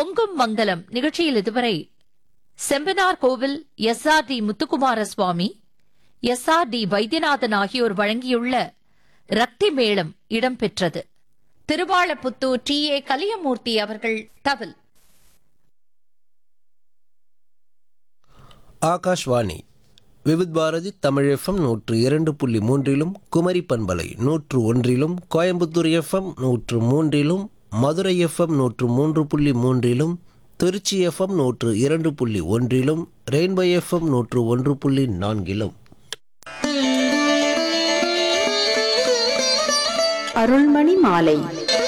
பொங்கும் மங்கலம் நிகழ்ச்சியில் இதுவரை Sembanar Koil S R T Muthukumara Swamy S R T Vaidyanathan ஆகியோர் வழங்கியுள்ள ரக்தி மேளம் இடம்பெற்றது திருவாளப்புத்தூர் டி ஏ கலியமூர்த்தி அவர்கள் தவில் ஆகாஷ்வாணி விவித் பாரதி தமிழ் எஃப்எம் நூற்று இரண்டு புள்ளி மூன்றிலும் குமரி பண்பலை நூற்று ஒன்றிலும் கோயம்புத்தூர் எஃப்எம் நூற்று மூன்றிலும் மதுரை எஃப்எம் நூற்று மூன்று புள்ளி மூன்றிலும் திருச்சி எஃப்எம் நூற்று இரண்டு புள்ளி ஒன்றிலும் ரெயின்போ எஃப்எம் நூற்று ஒன்று புள்ளி நான்கிலும் அருள்மணி மாலை